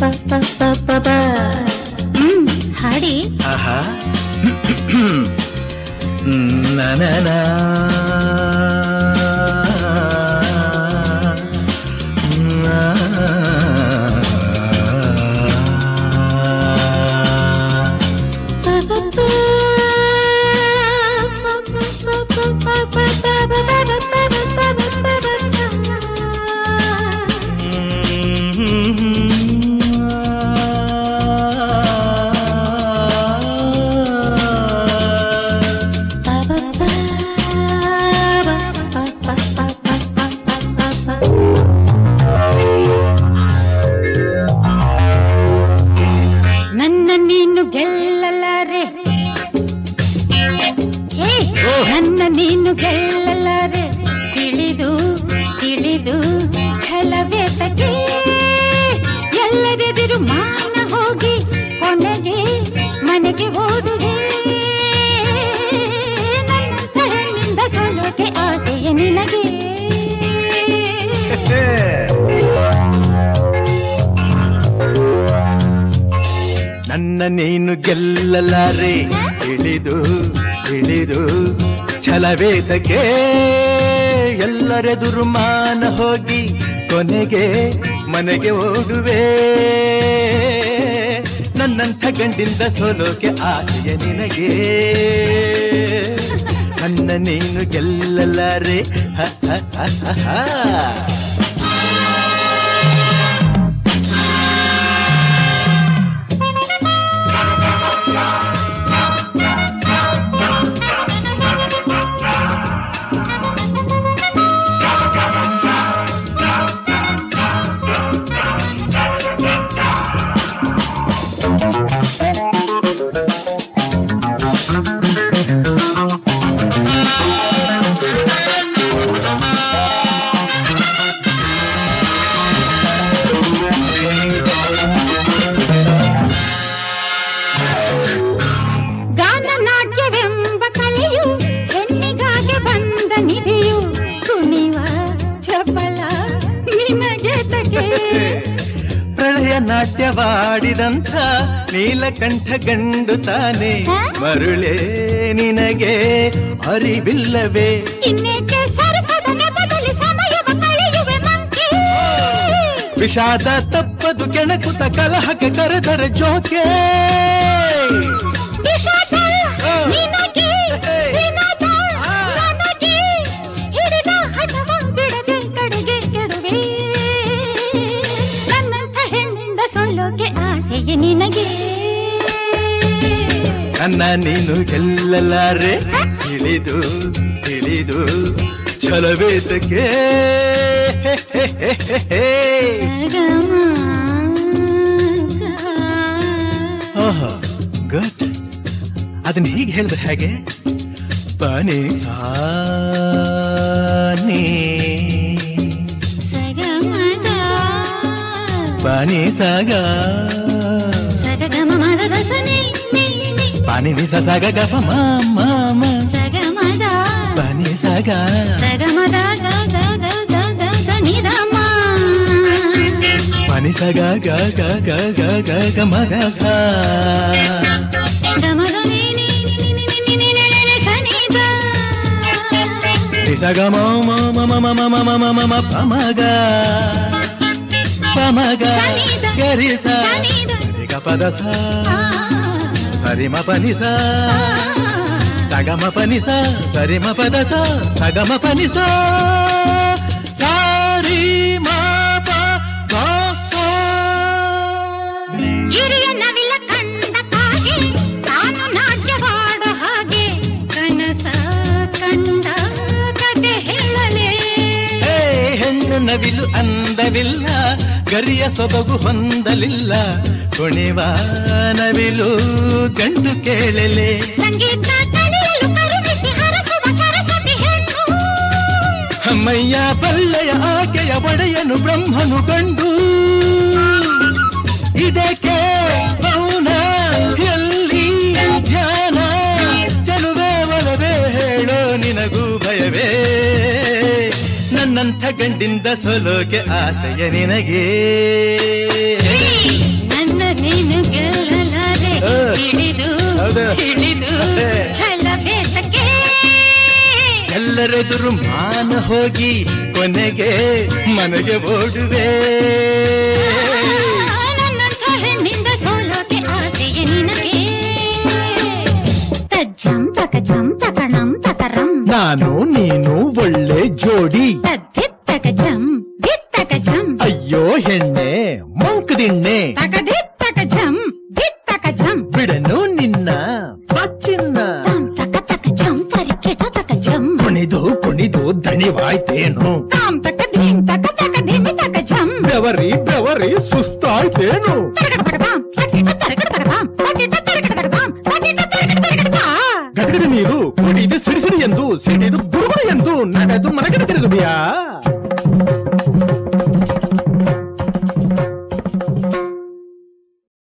ಹ್ಮ್ ಹಾಡಿ ಆಹಾ ನನ ನನ್ನ ನೀನು ಗೆಲ್ಲಲಾರೆ ಹೇ ನನ್ನ ನೀನು ಗೆಲ್ಲಲಾರೆ ತಿಳಿದು ತಿಳಿದು ಛಲವೇತಕ್ಕೆ ಎಲ್ಲರೆದುರು ಮಾನ ಹೋಗಿ ಕೊನೆಗೆ ಮನೆಗೆ ಓದುವೆ ನನ್ನ ಹೆಣ್ಣಿಂದ ಸೋಲೋಕೆ ಆಸೆಯ ನಿನಗೆ ನನ್ನ ನೀನು ಗೆಲ್ಲಲಾರೆ ತಿಳಿದು ತಿಳಿದು ಛಲವೇತಕ್ಕೆ ಎಲ್ಲರೆದುರು ಮಾನ ಹೋಗಿ ಕೊನೆಗೆ ಮನೆಗೆ ಓಡುವೆ ನನ್ನಂಥ ಗಂಡಿಂದ ಸೋಲೋಕೆ ಆಸೆಯ ನಿನಗೆ ನನ್ನ ನೀನು ಗೆಲ್ಲಲಾರೆ ಹ, ಹ, ಹ, ಹ, ಹ. ಗಾನ ನಾಟ್ಯವೆಂಬ ಕಲೆಯು ಹೆಣ್ಣಿಗಾಗಿ ಬಂದ ನಿಧಿಯು ಕುಣಿವ ಚಪಲ ನಿನಗೆ ತಗೆ ಪ್ರಳಯ ನಾಟ್ಯವಾಡಿದಂಥ ನೀಲಕಂಠ ಗಂಡು ತಾನೆ ಹ? ಮರುಳೇ ನಿನಗೆ ಅರಿವಿಲ್ಲವೇ ಇನ್ನೇಕೆ ಸರಸದ ನೆಪದಲ್ಲಿ ಸಮಯವ ಕಳೆಯುವೆ ಮಂಕೆ ವಿಷಾದ ತಪ್ಪದು ಕೆಣಕುತ ಕಲಹಕ್ಕೆ ಕರೆದರೆ ಜೋಕೆ ವಿಷಾದ ಹ. ನಿನಗೆ ಹೇ. ವಿನೋದ ಆ. ನನಗೆ ಹಿಡಿದ ಹಠವ ಬಿಡದೆ ಕಡೆಗೆ ಕೆಡುವೆ ನನ್ನಂಥ ಹೆಣ್ಣಿಂದ ಸೊಲ್ಲೋಕೆ ಆಸೆಯೇ ನಿನಗೆ ನನ್ನ ನೀನು ಗೆಲ್ಲಲಾರೆ ತಿಳಿದು ತಿಳಿದು ಛಲವೇತಕ್ಕೆ ಓಹೋ ಗುಡ್ ಅದನ್ನ ಹೀಗೆ ಹೇಳಿದ್ರೆ ಹೇಗೆ ಪನಿ ಸಾನಿ ಸಗಮದ ಪನಿ ಸಾಗ ಸಗಮ ಮದ ರಸನೆ ನೀ ನೀ. ಪನಿ ನಿಸ ಸಾಗ ಗಪ ಮಾಮ ಸಗಮದ ಪನಿ ಸಾಗ ಸಗಮದ ಗ ಗ ಗ ಗ ಗ ಗ ನಿಧಮ ಪನಿ ಸಾಗ ಗ ಗ ಗ ಗ ಗ ಗ ಮಗ ಸಾ ಗಮದ ನೀ ನೀ ನೀ ನೀ ನೀ ನೀ ನೀ ನೀ ನೀ ನೀ ಸನಿದ ನಿಸ ಗ ಮ ಮ ಮ ಮ ಮ ಮ ಮ ಮ ಮ ಮ ಮ ಪ ಮ ಗ ಪ ಮ ಗ ಗರಿ ಸ ಸನಿದ ರಿ ಗ ಪದ ಸ ಸರಿ ಮ ಪನಿ ಸ ಸಗಮ ಪನಿ ಸ ಸರಿ ಮ ಪದ ಸ ಸಗಮ ಪನಿ ಸ ಸಾರಿ ಮ ಪ ಗ ಸ. ಹಿರಿಯ ನವಿಲ ಕಂಡ ಕಾಗೆ ತಾನು ನಾಟ್ಯವಾಡ ಹಾಗೆ ಕನಸ ಕಂಡ ಕತೆ ಹೇಳಲೇ ಹೇ ಹೆಣ್ಣು ನವಿಲು ಅಂದವಿಲ್ಲ ಗರಿಯ ಸೊಬಗು ಹೊಂದಲಿಲ್ಲ ಕುಣಿವ ನವಿಲು ಗಂಡು ಕೇಳಲೆ ಸಂಗೀತ ಕಲಿಯಲು ಕರುಣಿಸಿ ಹರಸುವ ಸರಸ್ವತಿ ಹೆಣ್ಣು ಅಮ್ಮಯ್ಯ ಬಲ್ಲೆಯ ಆಕೆಯ ಒಡೆಯನು ಬ್ರಹ್ಮನು ಗಂಡು ಇದಕ್ಕೆ ಮೌನ ಎಲ್ಲಿ ಧ್ಯಾನ ಚಲುವೆ ಒಲವೇ ಹೇಳೋ ನಿನಗೂ ಭಯವೇ ನನ್ನಂಥ ಗಂಡಿಂದ ಸೋಲೋಕೆ ಆಸೆಯ ನಿನಗೆ Three, ಹೌದು ಇಳಿದು ಛಲ ಬೇಸಕ್ಕೆ ಎಲ್ಲರೆದುರು ಮಾನ ಹೋಗಿ ಕೊನೆಗೆ ಮನೆಗೆ ಓಡುವೆ ನನ್ನಂಥ ಹೆಣ್ಣಿಂದ ಸೋಲೋಕೆ ಆಸೆಯ ನಿನಗೆ ತಜ್ಜಂ ತಕ ಜಂ ತಕಣಂ ತಕರಂ ನಾನು ನೀನು ಒಳ್ಳೆ ಜೋಡಿ ತದ್ದಿತ್ತಕ ಜಂ ದಿತ್ತಕ ಜಂ ಅಯ್ಯೋ ಹೆಣ್ಣೆ ಮಂಕದಿಣ್ಣೆ ತಕದಿತ್ತಕ ಜಂ ದಿತ್ತಕ ಜಂ ಬಿಡನು ನಿನ್ನ ಬಚ್ಚಿನ್ನ ತಾಂ ತಕ ತಕ ಜಂ ತರಿಕೆಟ ತಕ ಜಂ ಕುಣಿದು ಕುಣಿದು ದಣಿವಾಯ್ತೇನು ತಾಂ ತಕ ಧೀಂ ತಕ ತಕ ಧಿಮಿ ತಕ ಜಂ ಬೆವರಿ ಬೆವರಿ ಸುಸ್ತಾಯ್ತೇನು ತರಗಡ ತಕ ತಾಂ ತಕಿಟ ತರಗಡ ತಕ ತಾಂ ತಕಿಟ ತರಗಡ ತಕ ತಾಂ ತಕಿಟ ತರಗಡ ತರಗಡ ತಾ ಗಡಗಡ ನೀರು ಕುಡಿದು ಸಿಡಿಸಿಡಿ ಎಂದು ಸಿಡಿದು ಬುರುಗುಡು ಎಂದು ನಡೆದು